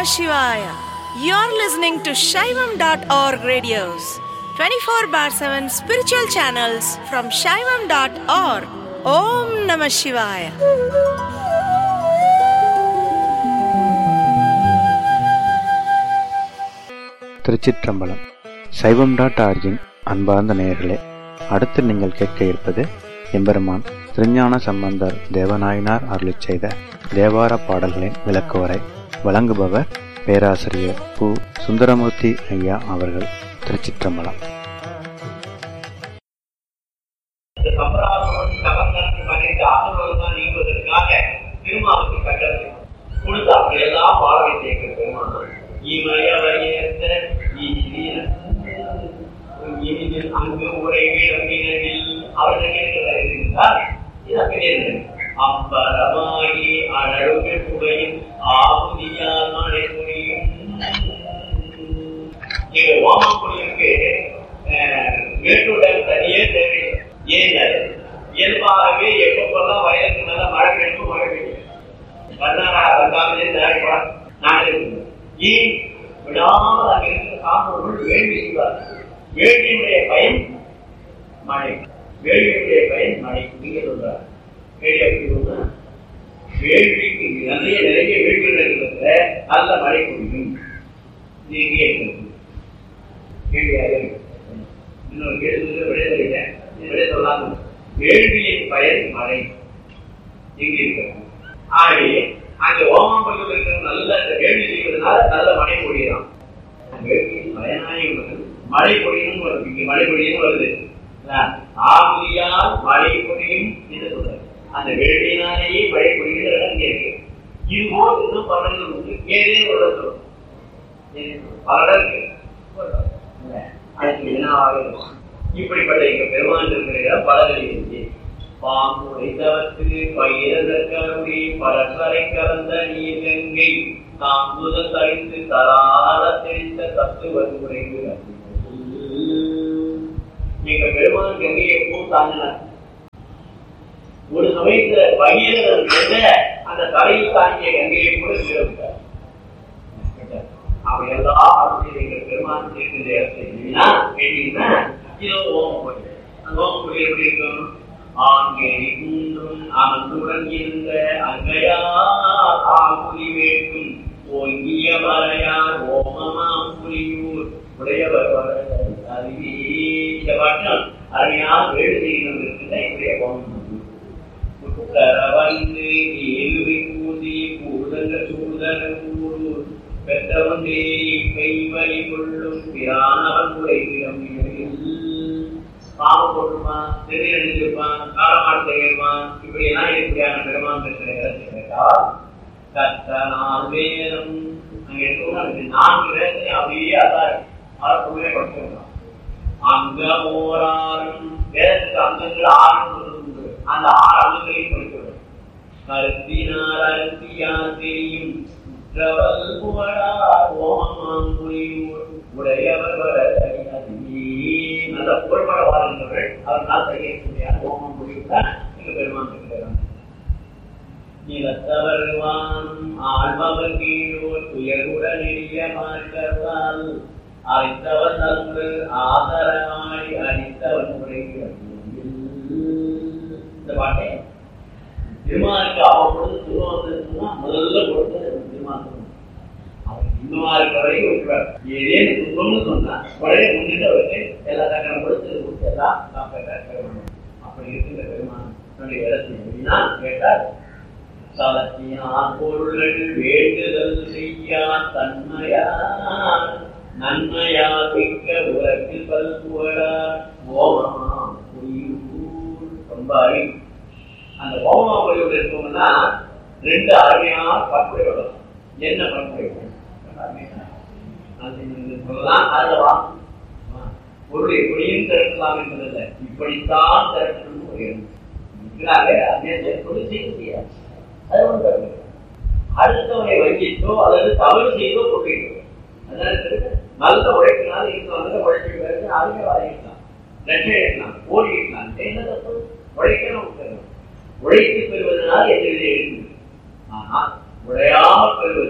Shivaya. You're listening to Shaivam.org radios, 24 bar 7 spiritual channels from Shaivam.org. Om Namah Shivaya. திருச்சிற்றம்பலம் சைவம் dot origin அன்பார்ந்த நேயர்களே அடுத்து நீங்கள் கேட்க இருப்பது எம்பெருமான் திருஞான சம்பந்தர் தேவநாயனார் அருளிச் செய்த தேவார பாடல்களின் விளக்குவரை வழங்குபவர் பேராசிரியர் பு சுந்தரமூர்த்தி ஐயா அவர்கள் திருச்சிற்றம்பலம் சம்பிரதாயம் சமந்தரத்து பன்னிரண்டு ஆண்டுகள் தான் நீங்குவதற்காக திருமாவுக்கு கட்டளை கொடுத்து அப்படியெல்லாம் வாழ வைத்திருக்கிற பெருமான் இமயவயத்த இனிதில் அங்கு உரைவிடமில் அவர்கள் இருந்தால் இது அப்படியே அம்பரமாகி அழகு புகையும் ஆகுதியால் மழை புரியும் நீங்க ஓமக்குடியிற்கு மேட்டுடன் தனியே தேவை ஏன் இயல்பாகவே எப்பப்பெல்லாம் வயலுக்கு மேல மழை பெய்யும் மழை பெய்யும் கர்நாடகா பஞ்சாபிலே தயாரிப்பா நாடு ஏன் விடாமல் அங்க இருக்கிற சான்றோர்கள் வேள்வி செய்வார் வேள்வியுடைய பயன் மழை வேள்வியுடைய பயன் மழை நீங்க சொல்றார் வேள்வி எப்படி சொல்றா? வேள்விக்கு நிறைய நிறைய வேள்விகள் இருக்கிறதுல நல்ல மழை குடிக்கும் இது எங்கே இருக்கிறது கேள்வியாக இருக்கு. இன்னொரு கேள்வி விடை தருகிறேன் விடை சொல்லாமல் வேள்வியின் பயன் மழை எங்கே இருக்கிறது ஆகவே அங்க ஓமம் பண்ணுவதற்கு நல்ல இந்த வேள்வி செய்வதனால நல்ல மழை பொழியலாம் வேள்வியின் பயனாக மழை பொழியும் வருது இங்க மழை பொழியும் வருது ஆகுதியால் மழை பொழியும் என்று சொல்றாரு அந்த வேள்வியினாலேயே மழை பொழிகிற இடம் இங்க இருக்கு இது போல் இன்னும் பலன்கள் உண்டு ஏதேனும் ஒரு இடம் சொல்லும். ஏதேனும் பல இடம் இருக்கு அதுக்கு வினாவாக இருக்கும் இப்படிப்பட்ட எங்க பெருமான் இருக்கிற இடம் பலகலிருந்து பாம்பு உடைத்தவத்து பயிரதற்கருடி பரஸ்வரை கலந்த நீர் கங்கை தாம்புதல் தரித்து தராத தெரிந்த தத்துவது உரைவு எங்க பெருமான் கங்கையை பூ தாங்கினார் ஒரு சமயத்துல பகீரதன் என்ற அந்த தலையில் தாங்கிய கங்கையை கூட கீழே விட்டார் அப்படியெல்லாம் அருள் எங்கள் பெருமான் இருக்கின்ற இடத்தை இல்லைன்னா கேட்டீங்கன்னா இதோ ஓமம் கோயில் அந்த ஓமம் கோயில் எப்படி இருக்கும் ஆங்கே குன்றும் அமர்ந்துடன் இருந்த அங்கையா ஆகுதி வேட்டும் ஓங்கிய மலையார் ஓமமாம் புலியூர் உடையவர் வர அறிவி இந்த பாட்டம் அருமையாக வேடு செய்யணும் இருக்கின்ற இப்படிய ஓமம் வந்து ஏழுவை கூதி கூதங்க சூதன கூறு பெற்றவந்தே கைவழி கொள்ளும் பிரானவன் உரைவிடம் பாவம் போட்டுருப்பான் திரை அணிஞ்சிருப்பான் காலமாடு செய்யிருப்பான் இப்படி எல்லாம் இப்படியான பெருமான் இருக்கிற இடத்தை கேட்டால் கத்தனால் வேதம் அங்க எடுத்து நான்கு வேதத்தை அப்படியே அதான் அரசுமே படிச்சிருக்கான் அங்க ஓராறும் வேதத்துக்கு அங்கங்கள் ஆறு உண்டு அந்த ஆறு அங்கங்களையும் படிச்சிருக்கோம் கருத்தினால் அருத்தியார் தெரியும் உற்றவல் புகழார் ஓமமாம் புரியூர் உடையவர் வர நல்ல புகழ்பட வாழ்ந்தவர்கள் அவர்களால் செய்யக்கூடிய ஓமம் புரியுத்தான் எங்க பெருமான் இருக்கிறார் நிலத்தவர்வான் ஆழ்பவர் கீழோர் துயர்வுடன் எளிய மாற்றவால் அழைத்தவன் அன்று ஆதரவாய் அளித்தவன் உரைக்கிறது இந்த பாட்டை திருமாலுக்கு அவன் கொடுத்து திருவாசனா முதல்ல கொடுத்தது திருமாசனம் அவன் இன்னுமா இருக்கிற வரைக்கும் விட்டுறாரு ஏதேனும் துன்பம்னு சொன்னா உடனே முன்னிட்டு அவருக்கு எல்லா தக்கணம் கொடுத்து கொடுத்து எல்லாம் காப்பாற்ற அப்படி இருக்கின்ற பெருமான் தன்னுடைய இடத்தை எப்படின்னா கேட்டார் சலத்தினார் பொருள் வேண்டுதல் செய்யா தன்மையார் நன்மையா மிக்க உலகில் பல்புகழா ஓமமா புரியூர் ரொம்ப அறிவு அந்த ஓமாவளியோட இருக்கோம்னா ரெண்டு அருமையான பண்புரை வரும் என்ன பண்புரை சொல்லலாம் அதுல வா பொருள் எப்படியும் திரட்டலாம் என்பதில்லை இப்படித்தான் திரட்டணும் இருக்கிறாங்க அதே பொருள் செய்ய முடியாது அது ஒன்று அடுத்தவனை வஞ்சித்தோ அல்லது தவறு செய்தோ கொண்டிருக்கிறோம் அதனால நல்ல உழைப்பினால இருந்தவங்க உழைச்சி பிறகு அருமை வாங்கிக்கலாம் லட்சம் எடுக்கலாம் கோடி எடுக்கலாம் என்ன தப்பு உழைக்கணும் உழைத்து பெறுவதனால் எதிரிலே இருக்கு ஆனால் உழையாமல் பெறுவது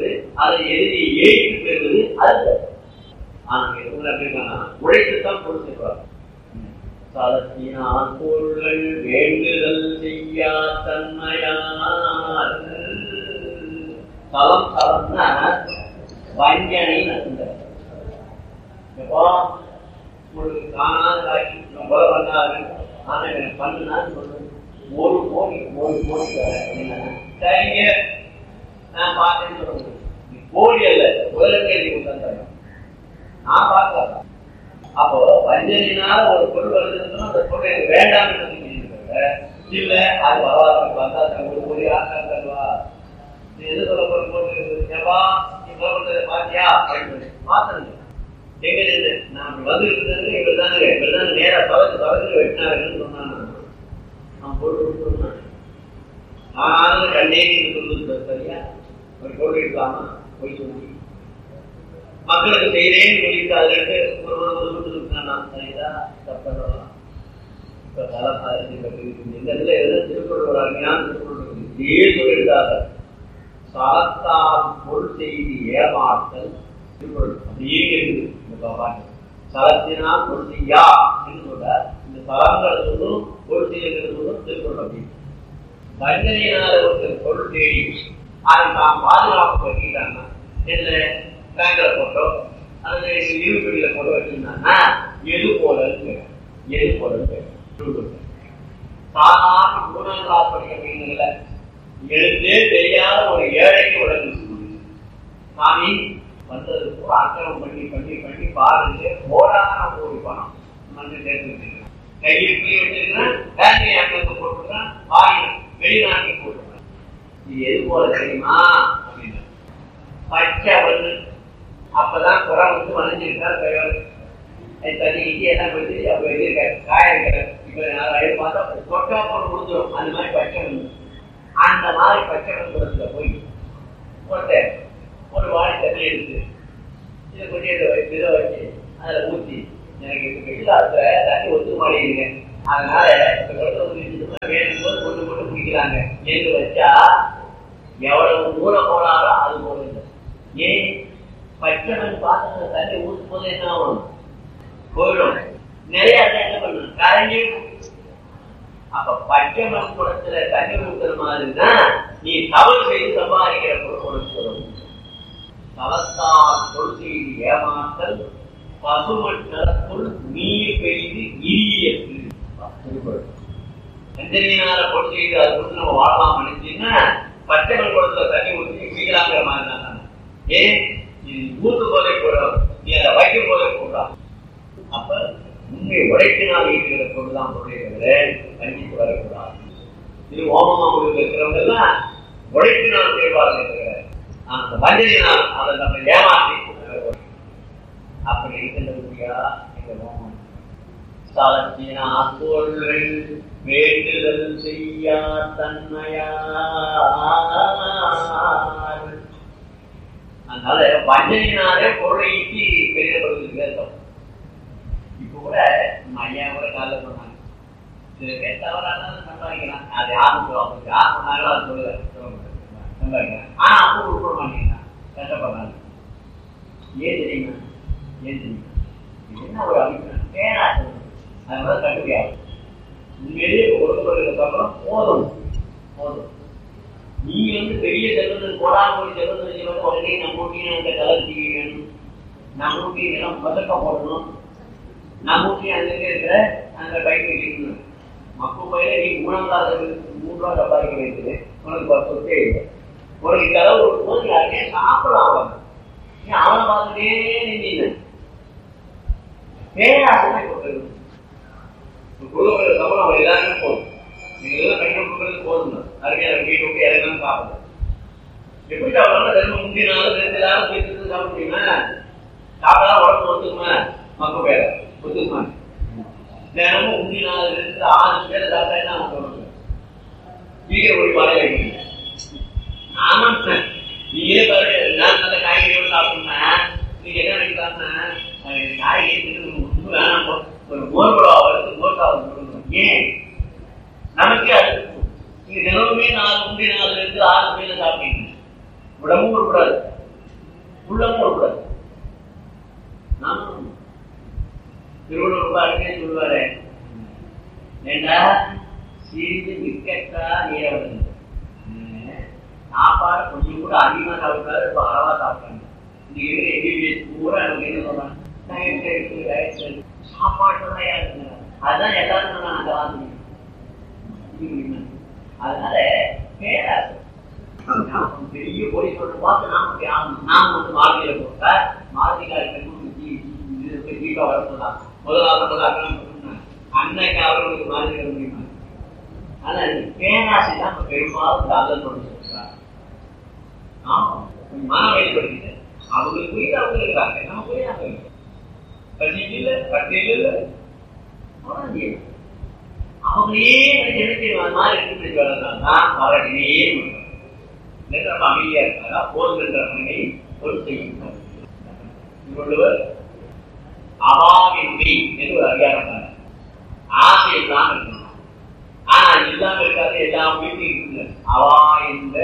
அதை எழுதி ஏற்று பெறுவது அது ஆனா எதுவும் அப்படி இருக்கானா உழைத்துத்தான் பொருள் செய்வார் சலத்தினால் பொருள் வேண்டுதல் செய்யா தன்மையார் சலம் சலம்னா வஞ்சனை நசுந்தர் எப்போ உங்களுக்கு காணாத காட்சி இவன் கொலை பண்ணாரு ஆனா இவன் பண்ணுனான்னு சொல்லுங்க ஒரு கோடி ஒரு கோடி தரேன் என்ன? சரிங்க நான் பார்த்தேன்னு சொல்லுங்க நீ கோடி அல்ல உலகத்தை நீ தரேன் நான் பார்க்கலாம் அப்போ வஞ்சனையினால ஒரு பொருள் வருதுன்னா அந்த பொருள் எனக்கு வேண்டாம் என்று சொல்லிக்கிறீங்க இல்ல அது பரவாயில்ல வந்தா தனக்கு ஒரு கோடி ஆக்கம் தருவா நீ எது சொல்ல போற போட்டு ஏப்பா நீ கொலை பண்றதை பாத்தியா அப்படின்னு சொல்லி பார்த்தேன் எங்க இருந்து நான் அப்படி வந்து இருக்கிறது இவர் தானே இவர் தானே நேரா தவறு தவறு வெட்டினாருன்னு சொன்னாங்க நான் பொருள் சொன்னேன் ஆனாலும் கண்டே நீங்க சொல்லுது சரியா ஒரு பொருள் இருக்கலாமா போய் சொல்லி மக்களுக்கு செய்யறேன்னு சொல்லிட்டு அதுல இருந்து ஒரு ஒரு ஒரு சுட்டு சுட்டினா சரிதா தப்பதெல்லாம் இப்ப தலசாரி இந்த இதுல எது திருக்குறள் அருமையான திருக்குறள் இதே சொல்லியிருக்காங்க சாத்தால் பொருள் செய்தி ஏமாற்றல் திருக்குறள் அப்படியே இருக்குது இந்த பகவான் சலத்தினால் பொருள் செய்யா என்று சொல்ற இந்த சலங்களை சொல்லும் பொருள் செய்யறது சொல்லும் திருக்குறள் அப்படி வஞ்சனையினால ஒருத்தர் பொருள் தேடி அதை தான் பாதுகாப்பு பண்ணிட்டாங்க இதுல பேங்க்ல போட்டோ அல்லது இருபடியில போட்டோ வச்சிருந்தாங்கன்னா எது போல எது போல சாதாரண மூணாம் கிளாஸ் படிக்க பையன்கள எழுத்தே தெரியாத ஒரு ஏழைக்கு உடனே சாமி வந்தது கூட அக்கிரமம் பண்ணி பண்ணி பண்ணி பாருங்க போடாத கோடி பணம் வந்து சேர்த்து வச்சிருக்கேன் கையில் புள்ளி வச்சிருக்கிறேன் பேங்க் அக்கௌண்ட் போட்டுருக்கேன் ஆயிரம் வெளிநாட்டுக்கு போட்டுருக்கேன் இது எது போல தெரியுமா அப்படின்னு பச்சை ஒண்ணு அப்பதான் குறை வந்து வளைஞ்சிருக்கார் கையோடு தண்ணி இங்கே எல்லாம் போயிட்டு அப்ப எழுதியிருக்காரு காயிருக்காரு இப்ப நான் ரயில் பார்த்தா தொட்டா போட்டு முடிஞ்சிடும் அந்த மாதிரி பச்சை வந்து அந்த மாதிரி பச்சை வந்து போய் போட்டேன் ஒரு வாழை தண்ணி எடுத்து இதை கொண்டு இதை வச்சு இதை வச்சு அதில் ஊற்றி எனக்கு இது வெள்ளாத்துல தண்ணி ஒத்து மாட்டேங்குங்க அதனால இந்த குளத்துல வந்து நிச்சயமா வேணும் போது கொண்டு கொண்டு குடிக்கிறாங்க என்று வச்சா எவ்வளவு ஊற போனாரோ அது போடுங்க ஏன் பச்சைமண் பாத்திரத்துல தண்ணி ஊற்றும் போது என்ன ஆகும் போயிடும் நிறைய அதை என்ன பண்ணும் கரைஞ்சி அப்ப பச்சை மண் குடத்துல தண்ணி ஊத்துற மாதிரினா நீ தவறு செய்து சம்பாதிக்கிற பொருள் தவத்தால் பொருள் செய்து ஏமாத்தல் பசுமற்றத்துள் நீர் பெய்து இரியத்து எந்திரியினால பொருள் செய்து அதை கொண்டு நம்ம வாழலாம் நினைச்சீங்கன்னா பச்சை மண் குடத்துல தண்ணி ஊற்றி குடிக்கலாங்கிற மாதிரி தான் ஏன் இது ஊத்து போதை போடும் நீ அதை வைக்கும் போதை போடுறான் அப்ப உண்மை உழைப்பினால் ஈட்டுகிற பொருள் தான் பொருளை தவிர கண்டித்து வரக்கூடாது இது ஓமமா முடிவு இருக்கிறவங்க எல்லாம் உழைப்பினால் செய்வார்கள் தவிர அந்த வஞ்சனையினால் அதை நம்ம ஏமாற்றி அப்படி இருக்கின்றபடியா இந்த ஓமம் ஸ்தலத்தினால் பொருள் வேண்டுதல் செய்யா தன்மையார் அதனால வஞ்சனையினாலே பொருளை ஈட்டி பெரியப்படுவதற்கு அர்த்தம் இப்போ கூட ஐயா கூட காலைல சொன்னாங்க சில பேர் தவறான சம்பாதிக்கலாம் அது யாரும் சொல்லுவாங்க யார் சொன்னாங்களோ அது சொல்லுவேன் சம்பாதிக்கிறேன் ஆனா அப்போ உட்பட மாட்டேங்கிறான் கஷ்டப்படுறாங்க ஏன் தெரியுமா ஏன் தெரியுமா இது என்ன ஒரு அபிப்பிராயம் பேராசை அதனால கண்டுபிடியாது உண்மையிலேயே கொடுக்கப்படுறதுக்கு அப்புறம் போதும் போதும் நீ வந்து பெரிய செல்வந்தன் கோடான கோடி செல்வந்தன் வந்து உடனே நம்ம ஊட்டின்னு அந்த கலர் டிவி வேணும் நம்ம ஊட்டி எல்லாம் பதக்க போடணும் நம்ம ஊட்டி அங்க இருக்கிற அந்த பைக் வைக்கணும் மக்கள் பயில நீ மூணாம் கிளாஸ் மூணு ரூபா சம்பாதிக்க வேண்டியது உனக்கு பத்து சொத்தே இல்லை உனக்கு கதவு கொடுக்கும்போது நீ அங்கே சாப்பிடலாம் அவன் நீ அவனை பார்த்துட்டே நின்று பேராசனை கொடுக்கணும் குழுக்கள் சம்பளம் அவன் எல்லாருமே போதும் நீங்க எல்லாம் கை கொடுக்கறது போதும் அருமையான வீட்டு விட்டு இறங்கணும் சாப்பிடுங்க எப்படி சாப்பிடலாம் ரெண்டு முந்தினாலும் ரெண்டு எல்லாரும் சேர்த்து சாப்பிட முடியுமா சாப்பிட்டா உடம்பு ஒத்துக்குமா மக்கள் பேர ஒத்துக்குமா தினமும் முந்தினால இருந்து ஆறு பேர் சாப்பிட்டா என்ன சொல்லுங்க சீக்கிரம் போய் பாதை வைக்கிறீங்க ஆமா நீங்களே பாருங்க நான் நல்ல காய்கறியோட சாப்பிட்டோம்னா நீங்க என்ன நினைக்கலாம்னா காய்கறி வேணாம் ஒரு மோர் குழா வருது மோர் சாப்பிட்டு ஏன் நமக்கு அது நீங்க தினமுமே நாலு முந்தைய நாலுல இருந்து ஆறு மணில சாப்பிட்டீங்க உடம்பும் கூடாது உள்ளமும் கூடாது நானும் திருவள்ளுவர் பாருங்க சொல்லுவாரு ஏண்டா சிறிது மிக்கட்டா நீர வருது சாப்பாடு கொஞ்சம் கூட அதிகமா சாப்பிட்டாரு இப்ப அளவா சாப்பிட்டாங்க இந்த இருக்கிற எம்பிபிஎஸ் பூரா நமக்கு என்ன சொல்றாங்க டயட் இருக்கு டயட் இருக்கு சாப்பாடு தான் யாருங்க அதுதான் எல்லாரும் நான் அந்த வாசி அதனால பேராசை நாம பெரிய போய் சொல்ற பார்த்து நாம நாம நாம வந்து மார்கில போட்டா மார்கிகாரி தீபா வரப்போதான் முதலாவது அன்னைக்கு அவர்களுக்கு மாதிரி முடியுமா ஆனா இந்த பேராசை தான் இப்ப பெரும்பாலும் தாழ்ந்தோடு சொல்றாங்க ஆமா கொஞ்சம் மனம் வெளிப்படுத்திட்டு அவங்களுக்கு புரியுது அவங்க இருக்கிறாங்க நம்ம புரியாம பசிக்கு இல்ல பட்டியல் இல்ல அவங்களே நினைச்சு மாதிரி இருக்கு வளர்ந்தால்தான் அவர்களே நம்ம அமைதியா இருக்காரா போதும் மகனை பொருள் செய்யும் இவள்ளுவர் அவாவின்றி என்று ஒரு அதிகாரம் ஆசை இல்லாம இருக்கணும் ஆனா இல்லாம இருக்காது எல்லா வீட்டும் இருக்குங்க அவா என்ற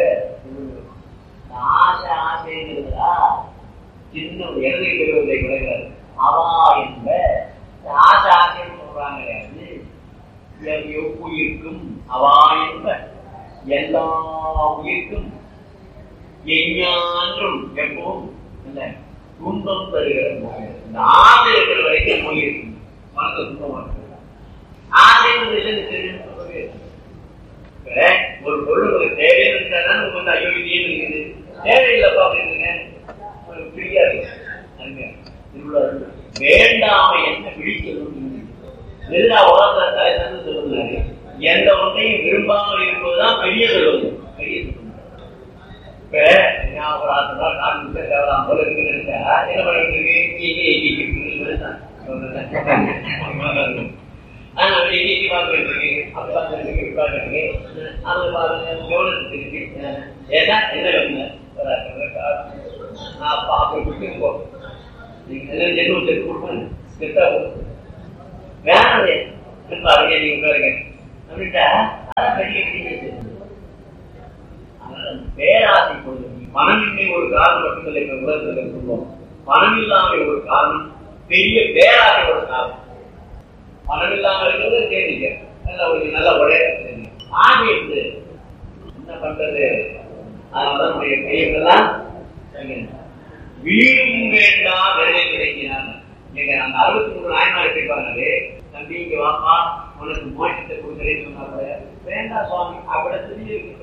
ஆசை ஆசைங்கிறதா சின்ன ஒரு இடதை பெறுவதை விளைகிறது அவா என்ற ஆசை ஆசைன்னு சொல்றாங்க கிடையாது உயிர்க்கும் அவா என்ப எல்லா உயிர்க்கும் எஞ்ஞான்றும் எப்பவும் இல்ல துன்பம் தருகிற இந்த ஆசை இருக்கிற வரைக்கும் நோய் இருக்கும் மனசு துன்பமா இருக்கு ஆசை சொல்லவே ஒரு பொருள் உங்களுக்கு தேவைன்னு இருந்தா உங்களுக்கு வந்து ஐயோ இது ஏன் இருக்குது தேவையில்லப்பா அப்படின்னு ஃப்ரீயா இருக்கு வேண்டாம என்ன பிடிக்கணும் எல்லா உலகத்தை தலை தந்து சொல்லுங்க எந்த ஒன்றையும் விரும்பாமல் இருப்பதுதான் பெரிய சொல்லுவது பெரிய சொல்லுவது இப்ப நான் ஒரு ஆறு நாள் நாலு நிமிஷம் தேவலாம் போல இருக்குன்னு நினைச்சா என்ன பண்ணிட்டு இருக்கு இங்கே இங்கே ஆனா இங்கே இங்கே பார்த்துட்டு இருக்கு அப்படி பார்த்துட்டு இருக்கு இப்படி பார்த்துட்டு இருக்கு அது பாருங்க கவனத்துக்கு இருக்கு ஏதா என்ன வேணுங்க நான் அப்படி விட்டு போ நீங்க என்ன ஜென்மம் செத்து கொடுப்பேன் செத்தா வேணாம் பாருங்க நீங்க பாருங்க அப்படின்ட்டா அதான் பெரிய பெரிய பேராசை கொள்ளும் பணமின்மை ஒரு காரணம் மட்டுமில்லை என்ற உலகத்தில் சொல்லுவோம் பணம் இல்லாமை ஒரு காரணம் பெரிய பேராசை ஒரு காரணம் பணம் இல்லாம இருக்கிறது தெரியுங்க நல்ல ஒரு நல்ல உடைய ஆகி இருந்து என்ன பண்றது அதனாலதான் நம்முடைய பெரியவர்கள்லாம் வீடும் வேண்டாம் வேலை கிடைக்கிறாங்க நீங்க அந்த அறுபத்தி மூணு நாயனார் கேட்பாங்களே தம்பி இங்க வாப்பா உனக்கு மோட்டத்தை கொடுக்குறேன்னு சொன்னாங்க வேண்டாம் சுவாமி அப்படி சொல்லி இருக்கு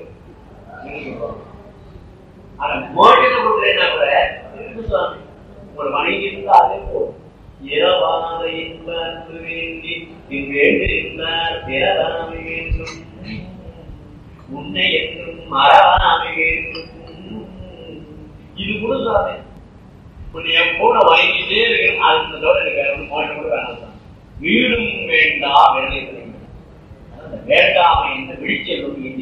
ஆனா மோட்டத்தை கொடுக்குறேன்னா கூட இருக்கு சுவாமி உங்களோட மனைவி இருந்தா அதே போதும் இரவாத இன்ப அன்பு வேண்டி இவ்வேண்டிருந்தார் பிறவாமை வேண்டும் உன்னை என்றும் மறவாமை வேண்டும் இது கூட சுவாமி உன்னை என் கூட வாங்கிட்டே இருக்கணும் அதுக்கு தோட எனக்கு மோட்டம் கூட வேணாம் சாமி. வீடும் வேண்டா வேலை வேண்டாமை என்ற விழிச்செல்வம் எண்ணி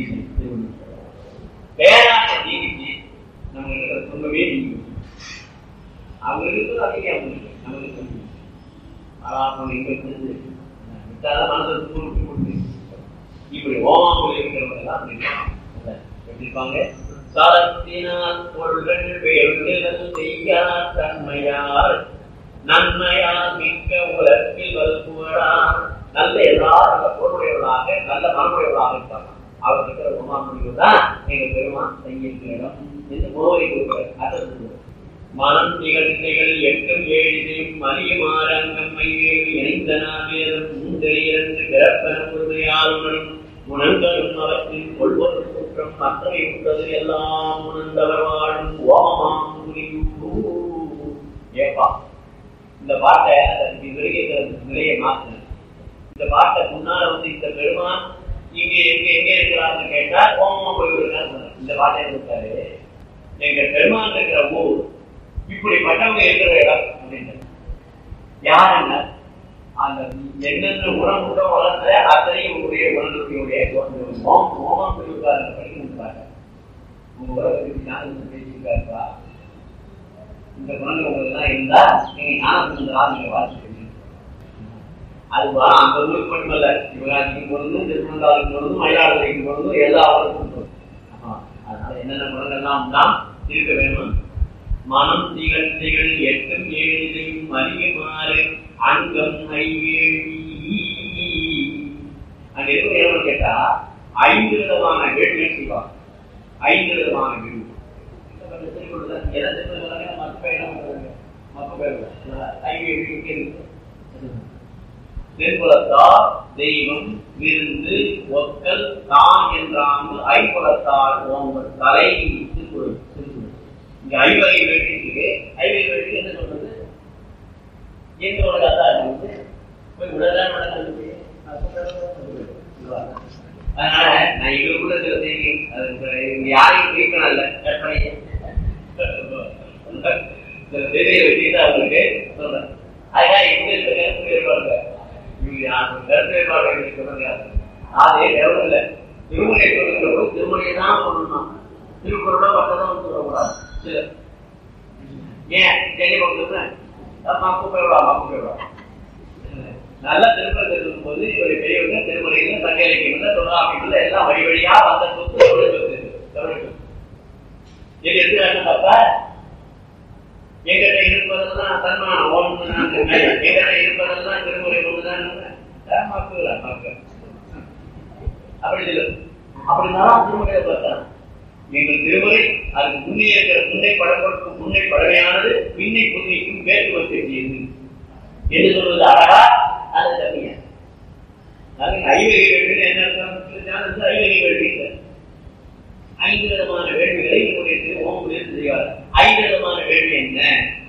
பேராக நீதிக்கு நம்ம இருக்கிற துன்பமே நீங்கும் அவங்க இருக்கிறது அதிகம் அவங்களுக்கு நமக்கு ஆராதனை எங்களுக்கு வந்து விட்டாதான் மனதில் துன்பம் விட்டு கொடுத்து இப்படி ஓமாமல் இருக்கிறவங்க எல்லாம் அப்படி இருப்பாங்க. எப்படி இருப்பாங்க சரத்தினால் பொருள்கள் வேண்டுதல் செய்யார் தன்மையார் நன்மையார் மிக்க உலகில் வல்புகழார் நல்ல எல்லாரும் நல்ல பொருளுடையவர்களாக நல்ல மனமுடையவர்களாக இருப்பாங்க அவர் இருக்கிற உமாமொழிகள் தான் எங்க பெருமான் செய்கின்ற இடம் என்று மோதி கொடுக்கிறார் அதை மனம் நிகழ்ச்சிகள் எட்டும் ஏழிதையும் மலியமாரங்கம் மைவேறு இணைந்தனாவேதம் மூன்றெளியிறந்து பிறப்பன உறுதியாளுடனும் உணர்ந்தரும் அவற்றின் கொள்வது குற்றம் மற்றவை உண்டது எல்லாம் உணர்ந்தவர் வாழும் ஓமமாம் ஏப்பா இந்த பாட்டை அதற்கு வெளியே நிலையை மாற்றின இந்த பாட்டை முன்னால வந்து இந்த பெருமான் இங்க எங்க எங்க இருக்கிறார்னு கேட்டா ஓமமா போய் இந்த பாட்டை இருக்காரு எங்க பெருமான் இருக்கிற ஊர் இப்படிப்பட்டவங்க இருக்கிற இடம் அப்படின்னு யாருங்க அந்த என்னென்ன உணவு கூட வளர்ந்த அத்தனையும் உங்களுடைய உணர்வுடைய மோகம் மோகம் இருக்காரு படிக்கிறாங்க உங்க உலகத்துக்கு ஞானம் பேசியிருக்காருப்பா இந்த குணங்கள் உங்களுக்கு எல்லாம் இருந்தா நீங்க ஞானம் இந்த ஆளுங்க வாசிக்கிறீங்க அது வர அந்த ஊருக்கு மட்டுமல்ல சிவகாசிக்கு பொருந்தும் திருமணாவுக்கு பொருந்தும் மயிலாடுதுறைக்கு பொருந்தும் எல்லா ஊருக்கும் பொருந்தும் அதனால என்னென்ன குணங்கள்லாம் தான் இருக்க வேணும் மனம் திகழ் திகழ் எட்டும் ஏழிலையும் அறியுமாறு அங்கம் ஐவேழி அங்க இருக்கும் என்ன கேட்டா ஐந்து விதமான வேள்விகள் செய்வாங்க ஐந்து விதமான வேள்வி திருக்குலத்தார் தெய்வம் விருந்து ஒக்கல் தான் என்றாங்கு ஐம்புலத்தால் ஓம்பல் தலை திருக்குறள் திருக்குறள் இங்க ஐவகை வேள்வி இருக்கு ஐவகை வேள்வி என்ன சொல்றது எங்களோட கதா வந்து போய் விடதான் நடக்கிறது அதனால நான் இவருக்குள்ள சில செய்தி அது யாரையும் கேட்கணும் இல்ல கற்பனை சில செய்தியை வச்சுட்டு அவங்களுக்கு சொல்றேன் அதுக்காக எங்க இருக்க கருத்து வேறுபாடு இவங்க யாரும் கருத்து வேறுபாடு சொல்றது அது எவ்வளவு இல்லை திருமணை சொல்லுகிற போது திருமணையை தான் சொல்லணும் திருக்குறளோட மட்டும்தான் வந்து சொல்லக்கூடாது சில ஏன் ஜெனி பக்கத்துல மக்கு போயிடுவா மக்கு போயிடுவா நல்ல திருமணம் தெரியும் போது இவருடைய பெரியவங்க திருமலையில சங்க இலக்கியங்கள்ல தொழிலாளர்கள் எல்லாம் வழி வழியா வந்த சொத்து தமிழ் சொத்து தமிழ் சொத்து இது எடுத்து பார்த்தா எங்கிட்ட இருப்பதெல்லாம் தன்மானம் ஓம் எங்கிட்ட இருப்பதெல்லாம் திருமுறை ஒண்ணுதான் மக்கள் மக்கள் அப்படி இல்லை அப்படின்னாலும் திருமுறையை பார்த்தா எங்கள் திருமுறை அதுக்கு முன்னே இருக்கிற முன்னை படங்களுக்கு முன்னை பழமையானது பின்னை புதுமைக்கும் வேற்றுமை செய்தியது என்று சொல்வது அழகா அது தனியா ஐவகை வேள்வி என்ன அர்த்தம் ஐவகை வேள்வி இல்லை ஐந்து விதமான வேள்விகளை என்னுடைய திருவோம் செய்வார் ஐந்து விதமான வேள்வி என்ன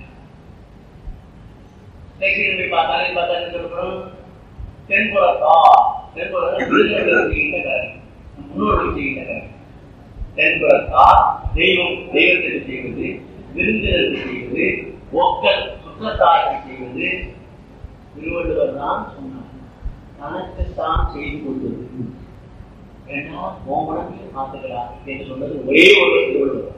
போய் பார்த்தாலே பார்த்தா என்ன சொல்றோம் தென்புறத்தா தென்புறம் முன்னோர்கள் செய்கின்ற தென்புறத்தா தெய்வம் தெய்வத்திற்கு செய்வது விருந்தினருக்கு செய்வது ஒக்கல் சுற்றத்தாருக்கு செய்வது திருவள்ளுவர் தான் சொன்னார் தனக்குத்தான் செய்து கொள்வது வேண்டாம் கோமணத்தை மாத்துகிறார் என்று சொன்னது ஒரே ஒரு திருவள்ளுவர்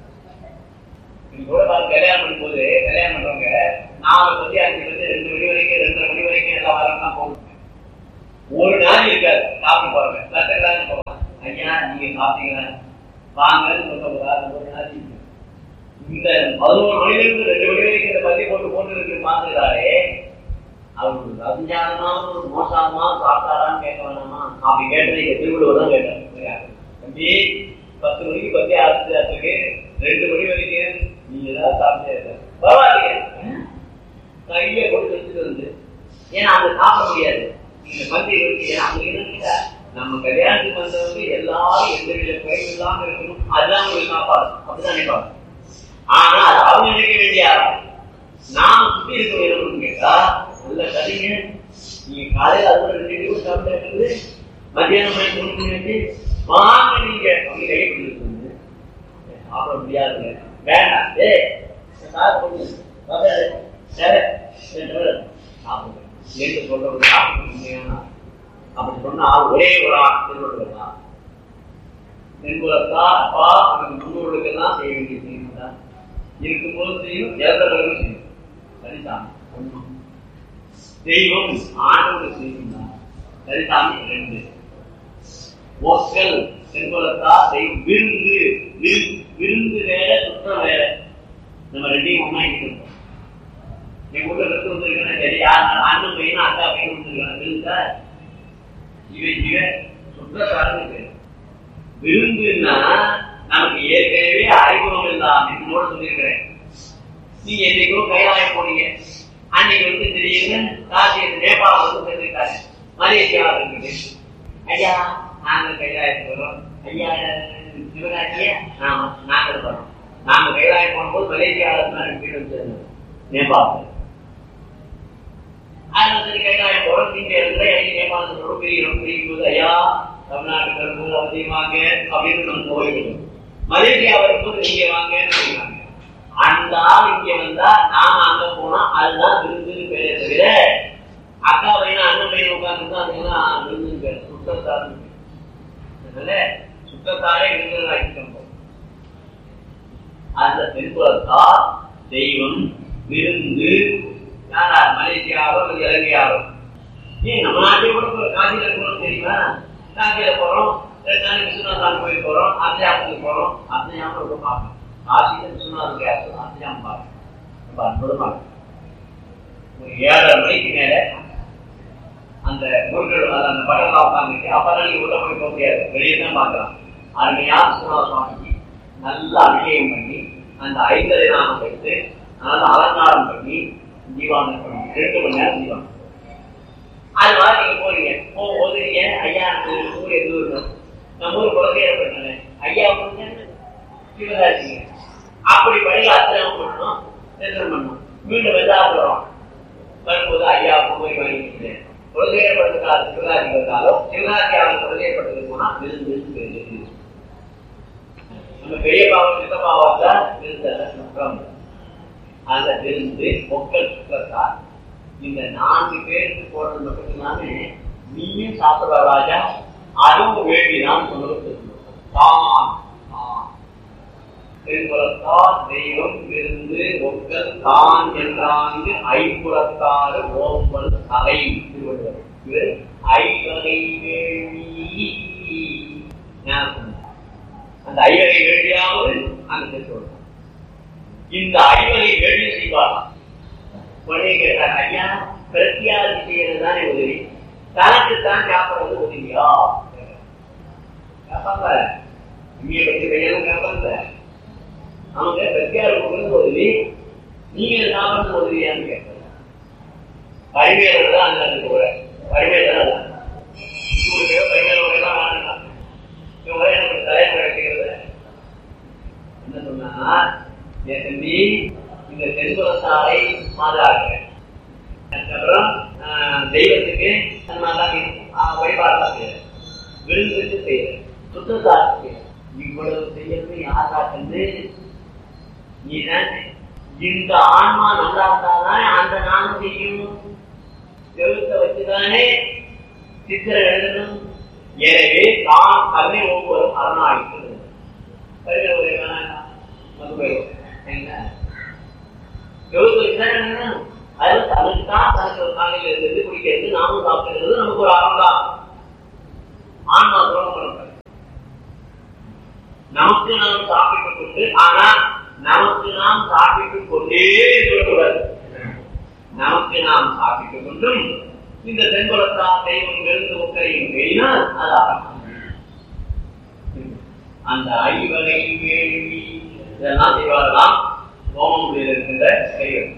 கூட கல்யாணம் பண்ணும்போது கல்யாணம் பண்றவங்க நாலு பத்தி அஞ்சு பத்தி ரெண்டு மணி வரைக்கும் ரெண்டரை மணி வரைக்கும் எல்லா வாரம் தான் போகணும் ஒரு நாள் இருக்காது சாப்பிட்டு போறவங்க லட்சக்கணக்கான போவாங்க ஐயா நீங்க சாப்பிட்டீங்களா வாங்கன்னு சொல்ல ஒரு ஆள் ஒரு நாள் இந்த பதினோரு மணிலிருந்து ரெண்டு மணி வரைக்கும் இந்த பத்தி போட்டு போட்டு இருக்கு மாத்துகிறாரே அவருக்கு அஞ்ஞானமா ஒரு மோசமா சாப்பிட்டாரான்னு கேட்க வேணாமா அப்படி கேட்டது எங்க திருவள்ளுவர் தான் கேட்டார் தம்பி பத்து மணிக்கு பத்தி ஆரம்பிச்சாத்துக்கு ரெண்டு மணி வரைக்கும் நீங்க ஏதாவது சாப்பிட்டே பரவாயில்லையே கையில கொண்டு வச்சுட்டு வந்து ஏன்னா அங்க சாப்பிட முடியாது நீங்க பந்தி இருக்கு அங்க இருந்தா நம்ம கல்யாணத்துக்கு வந்தவங்க எல்லாரும் எந்த வித குறைவு இல்லாம இருக்கணும் அதுதான் ஒரு சாப்பாடு அப்படிதான் நினைப்பாங்க ஆனா அது அவங்க நினைக்க வேண்டிய நாம சுத்தி இருக்க வேணும்னு கேட்டா நல்ல கதைங்க நீங்க காலையில அது ரெண்டு பேரும் சாப்பிட்டா இருக்குது மத்தியானம் மணி மூணு மணி வச்சு வாங்க நீங்க அப்படி கை கொடுத்து சாப்பிட முடியாதுங்க வேண்டாம் ஏ என்று சொல்றது அப்படி சொன்னா ஒரே ஒரு ஆள் திருவள்ளுவர் தான் என்பதற்கா அப்பா அவன் முன்னோர்களுக்கெல்லாம் செய்ய வேண்டிய செய்யும் தான் இருக்கும்போது செய்யும் இறந்தவர்களும் செய்யும் சரிசாமி ஒண்ணு தெய்வம் ஆண்டோடு செய்யும் தான் சரிசாமி ரெண்டு ஒக்கல் என்பதற்கா தெய்வம் விருந்து விருந்து வேற சுற்றம் வேற நம்ம ரெண்டையும் ஒன்னா இருக்கோம் எங்க ஊர்ல ரெண்டு வந்திருக்கேன் சரி அண்ணன் பையனா அக்கா பையன் வந்திருக்காங்க விருந்தா இவை இவ சுற்றத்தாருன்னு பேர் விருந்துன்னா நமக்கு ஏற்கனவே அறிமுகம் இல்லாம என்னோட சொல்லியிருக்கிறேன் நீங்க என்னைக்கோ கைலாயம் போனீங்க அன்னைக்கு வந்து திடீர்னு காசி நேபாளம் வந்து சேர்ந்துருக்காங்க மலேசியாவில் இருக்குது ஐயா நாங்க கைலாயத்துக்கு வரோம் ஐயா சிவராஜிய ஆமா நாங்கள் வரோம் நாங்க கைலாயம் போகும்போது மலேசியாவில் வீடு வச்சிருந்தோம் நேபாளத்தில் அதனால சரி கைலாயம் போறோம் நீங்க இருக்கிற எனக்கு நேபாளத்தோட பிரிகிறோம் பிரிக்கும் போது ஐயா தமிழ்நாட்டுக்கு வரும்போது அவசியமாங்க அப்படின்னு நம்ம போயிடுவோம் மலேசியா வரும்போது நீங்க வாங்கன்னு சொல்லுவாங்க அந்த ஆள் இங்க வந்தா நாம அங்க போனா அதுதான் விருந்துன்னு பேரே தவிர அக்கா பையனா அண்ணன் பையன் உட்கார்ந்து அதுதான் விருந்துன்னு பேர் சுத்தத்தாரு அதனால சுத்தத்தாரே விருந்துகள் ஆக்கிட்டோம் அந்த திருக்குறத்தா தெய்வம் விருந்து யாரா மலேசியாவோ இலங்கையாவோ ஏன் நம்ம நாட்டிலே கூட காசியில இருக்கணும் தெரியுமா காசியில போறோம் ரெண்டு நாளைக்கு விஸ்வநாதான் கோயில் போறோம் அத்தியாபத்துக்கு போறோம் அத்தியாபம் ரொம்ப பார்க்கணும் ஆசிரியர் விஸ்வநாதனுடைய ஆசிரியம் பாருங்க ரொம்ப அற்புதமா இருக்கு ஒரு ஏழரை மணிக்கு மேல அந்த முருகன் அந்த படம்லாம் உட்காந்துருக்கு அப்பதான் நீங்க உள்ள போய் போக முடியாது வெளியே தான் பார்க்கலாம் அருமையா விஸ்வநாத சுவாமிக்கு நல்ல அபிஷேகம் பண்ணி அந்த ஐந்தரை நாமம் வைத்து நல்ல அலங்காரம் பண்ணி ஜீவானம் பண்ணி ரெண்டு மணி நேரம் ஜீவானம் அது மாதிரி நீங்க போறீங்க போகும்போது ஏன் ஐயா எனக்கு ஊர் எது ஊர் நம்ம ஊர் குழந்தைய பண்ணேன் ஐயா வந்து சிவகாசிங்க அப்படி பண்ணி அத்தனை பண்ணணும் தரிசனம் பண்ணணும் மீண்டும் வெதாபுரம் வரும்போது ஐயா போய் வாங்கிட்டு குழந்தையப்பட்டதுக்காக சிவகாசி வந்தாலும் சிவகாசி அவன் குழந்தையப்பட்டது போனா விருந்து விருந்து நம்ம பெரிய பாவம் சித்த பாவம் தான் விருந்தல்ல சுத்தம் அந்த விருந்து பொங்கல் சுத்தத்தால் இந்த நான்கு பேருக்கு போறது மட்டும் இல்லாம நீயும் சாப்பிடுவ ராஜா அதுவும் வேண்டிதான் சொன்னது தான் திருக்குறத்தால் தெய்வம் விருந்து ஒக்கல் தான் என்றாங்கு ஐம்புறத்தாறு ஓம்பல் அகை திருவள்ளுவர் இது ஐவகை வேள்வி அந்த ஐவகை வேள்வியாவது அந்த சொல்றார் இந்த ஐவகை வேள்வி செய்வார் உடனே கேட்டார் ஐயா பிரத்தியாதி செய்யறது தானே உதவி தனக்கு தான் சாப்பிடுறது உதவியா கேட்பாங்க இங்கே பற்றி பையனும் கேட்பாங்க அவங்க பிரத்தியார் கொடுக்கறது உதவி நீங்க சாப்பிடுறது உதவியான்னு கேட்பாங்க பரிமையில தான் அந்த இடத்துக்கு போற பரிமையில தான் இவருக்கு பரிமையில தான் வாங்கினாங்க இவங்க எனக்கு தலைமுறை கிடைக்கிறது என்ன சொன்னா என் தம்பி இந்த தென்புறத்தாரை மாதாங்க அதுக்கப்புறம் தெய்வத்துக்கு வழிபாடு செய்யறேன் விருந்துக்கு செய்யறேன் சுத்தத்தாக்கு செய்யறேன் இவ்வளவு செய்யறது யாராக்குன்னு நீதான் இந்த ஆன்மா நல்லா இருந்தாதான் அந்த நானும் செய்யும் செலுத்த வச்சுதானே சித்திரை எழுதணும் எனவே தான் கல்வி ஒவ்வொரு அரணாயிட்டு என்ன அது தனக்கு தான் தனக்கு ஒரு காலையில் இருந்து குடிக்கிறது நாமும் சாப்பிடுறது நமக்கு ஒரு அறம் தான் ஆன்மா துரோகம் பண்ண நமக்கு நாம் சாப்பிட்டுக் கொண்டு ஆனா நமக்கு நாம் சாப்பிட்டுக் கொண்டே இருக்கக்கூடாது நமக்கு நாம் சாப்பிட்டுக் கொண்டும் இந்த தென்புலத்தா தெய்வம் விருந்து உக்கரையும் வேணினால் அது அறம் அந்த ஐவகை வேள்வி இதெல்லாம் செய்வார்களாம் ஹோமமுடியில் இருக்கின்ற கைகள்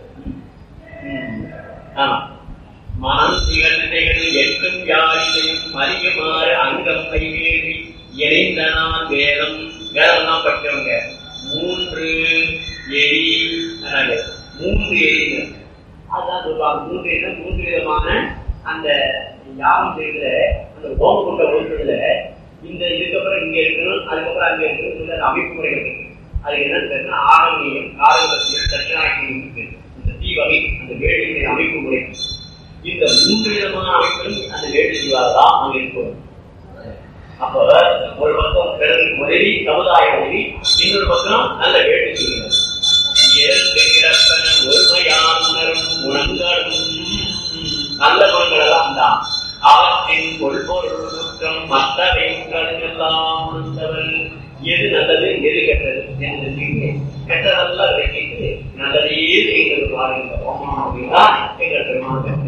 ஆமா மனம் திகழ்நிலைகளில் எட்டும் யாரிலையும் அறியுமாறு அங்கம் கைவேறி இணைந்தனான் வேதம் வேதம் தான் படிக்கிறவங்க மூன்று எரி மூன்று எரிங்க அதான் சொல்லுவாங்க மூன்று எரி மூன்று விதமான அந்த யாகம் செய்கிற அந்த ஹோம கொண்ட ஒழுக்கத்துல இந்த இதுக்கப்புறம் இங்க இருக்கணும் அதுக்கப்புறம் அங்க இருக்கணும் இந்த அமைப்பு முறைகள் இருக்கு அது என்னன்னு ஆரம்பியம் காரகத்தியம் தட்சிணாக்கியம் இந்த தீவகை அந்த வேடிக்கை அமைப்பு முறை இந்த மூன்று விதமான அமைப்பிலும் அந்த வேடி செய்வாரா அங்க இருக்கும் அப்ப ஒரு பக்கம் பிறகு உதவி சமுதாய உதவி இன்னொரு பக்கம் நல்ல வேடி செய்கிறது இரண்டு கிடப்பன ஒருமையானரும் குணங்களும் நல்ல குணங்கள் எல்லாம் தான் அவற்றின் கொள்பொருள் குற்றம் மற்றவைகள் எல்லாம் உணர்ந்தவர் எது நல்லது எது கெட்டது என்று நீங்க கெட்டதெல்லாம் விளக்கிட்டு நல்லதையே செய்கிறது பாருங்க ஓமம் அப்படின்னா எங்கள் பெருமாள்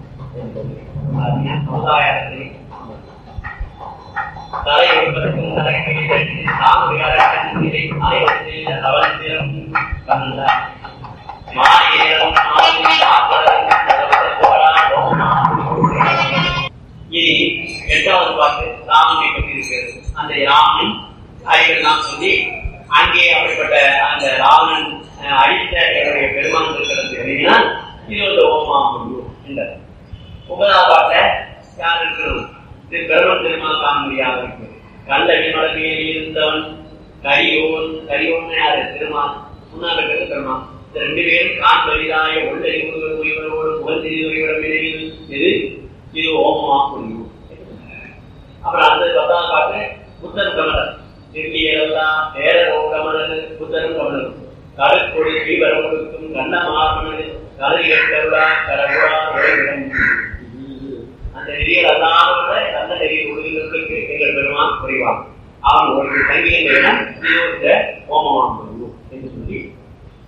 சமுதாயத்தை தலை ஒருவருக்கும் தலைமையில் சாமியாரின் நிலை ஆய்வு அவசியம் கண்ட மாநிலம் இனி எட்டாவது பாட்டு ராமனை பற்றி இருக்கிறது அந்த ராமன் அறிவெல்லாம் சொல்லி அங்கே அப்படிப்பட்ட அந்த ராவணன் அடித்த என்னுடைய பெருமான் இருக்கிறது எழுதினால் இது ஒரு ஓமா முடியும் என்றார் ஒன்பதாவது பாட்டை யார் இருக்கணும் திரு பெருமன் திருமணம் காண முடியாத இருக்கு கண்ட விமலமையில் இருந்தவன் கரியோன் கரியோன் யாரு திருமான் முன்னால் இருக்கிறது பெருமான் இந்த ரெண்டு பேரும் காண் வலிதாய உள்ளறிவு உயிரோடு புகழ்ந்திரியோட இது இது ஓமமா முடியும் அப்புறம் அந்த பத்தாவது பாட்டு புத்தன் கமலர் திரும்பியெல்லாம் வேற கமலர் புத்தனும் கமலரும் கருப்பொழி ஸ்ரீவரம் கொடுக்கும் கண்ணமாமனது கருகருடா கரகுடா உலகிடம் அந்த நெறிகள் அல்லாமல் அந்த நெறியில் உறுதிகளுக்கு எங்கள் பெருமான் புரிவான் அவன் ஒரு சங்கீதம் வேணும் ஓமமாம்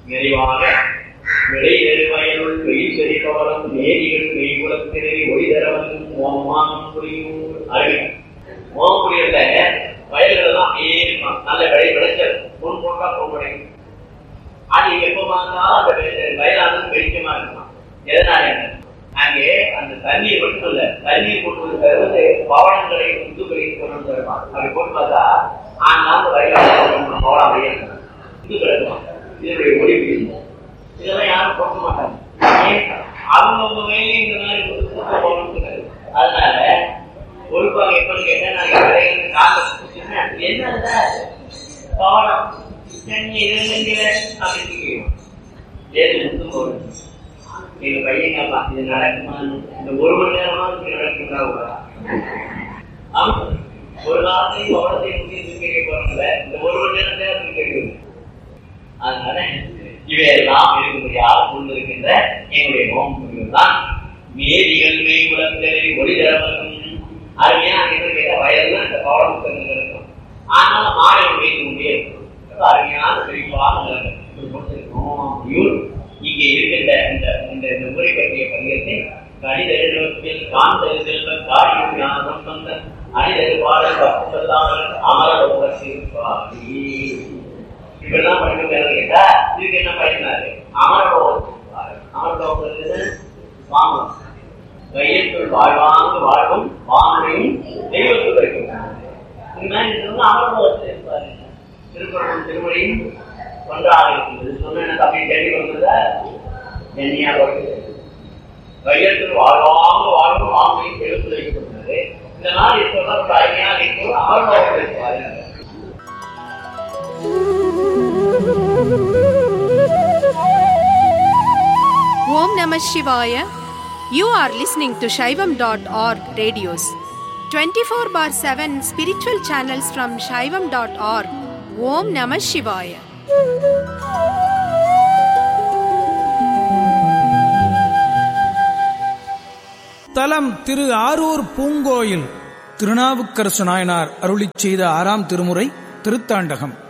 நிறைவாக விடை நெருவயலுள் வெயில் செறிபவரம் நேரிகள் மெய்குலத்தினை ஒளிதரவன் ஓமானம் புரியூர் அருவி ஓமபுரியல வயல்கள் எல்லாம் அப்படியே இருக்கும். நல்ல விளை விளைச்சல் முன் போட்டா பொங்கலை அது எப்ப பார்த்தாலும் அந்த வெ- வயலானது வெளிச்சமா இருக்கும் எதனால அங்கே அந்த தண்ணீர் மட்டும் இல்ல தண்ணீர் கொண்டு வந்து பவனங்களை இந்துக்களையும் கொண்டு வந்து தருவான் அப்படி போட்டு பார்த்தா ஆனால் வயலான பவனம் அப்படியே இருக்கும். இது கிடக்கும் இதனுடைய ஒளி வீசும் இதெல்லாம் யாரும் போக மாட்டாங்க ஏன்? அவங்கவுங்க மேலே இந்த மாதிரி ஒரு கூட்டம் பவனம் இருக்காது அதனால பொறுப்பாக எப்பன்னு கேட்டா நான் இவரையும் கால என்ன பவனம் தண்ணி இருந்தீங்க அப்படின்னு கேட்கும் ஏது முத்தும் போகுது எங்க பையன் கேட்பான் இது நடக்குமா இந்த ஒரு மணி நேரமா இது நடக்குங்களா கூட ஆமா ஒரு காலத்தையும் பவனத்தை முடிவு கேட்க போறாங்கல்ல இந்த ஒரு மணி நேரம் நேரத்துக்கு கேட்குது அதனால இவையெல்லாம் இருக்கும்படியாக கொண்டிருக்கின்ற எங்களுடைய நோக்கம் தான் மேதிகள் மெய் குலங்களை ஒளிதரவரும் அருமையா என்ன கேட்ட வயல்ல அந்த பவள புத்தகங்கள் இருக்கும் ஆனால் மாலை வைக்க முடியாது அருமையான செழிப்பான நிலங்கள் இப்படி கொடுத்திருக்கோம். இவர் இங்கே இருக்கின்ற இந்த இந்த இந்த முறை பற்றிய பதியத்தை கடிதத்தில் காந்தல் செல்வன் காரியம் ஞானம் வந்த அணிதல் பாடல் பக்கத்தல்லாமல் அமரலோகத்திற்காரி இப்படிலாம் படிக்க கேட்டா இதுக்கு என்ன படிக்கிறாரு அமரலோகத்திற்காரி அமரலோகத்தில் வாங்கணும் கையெழுத்துள் வாழ்வாங்கு வாழ்வும் வாங்கனையும் தெய்வத்து கிடைக்கும் இந்த மாதிரி இருக்கிறவங்க அமரலோகத்தில் இருப்பாரு திருக்குறளும் திருமொழியும் ஒன்றாக இருக்குது சொன்ன எனக்கு அப்படி தேடி வந்ததா என்னையா வருது கையெழுத்தில் வாழ்வாங்க வாழ்வும் வாங்கனையும் தெய்வத்து வைக்கப்பட்டது இந்த மாதிரி இருக்கிறவங்க ஒரு அருமையாக இருக்கிறவங்க அமரலோகத்தில் இருப்பாரு Om Namah Shivaya. You are listening to Shaivam.org radios. 24 bar 7 spiritual channels from Shaivam.org. Om Namah Shivaya. தலம் திரு ஆரூர் பூங்கோயில் திருநாவுக்கரசு நாயனார் அருளிச் செய்த ஆறாம் திருமுறை திருத்தாண்டகம்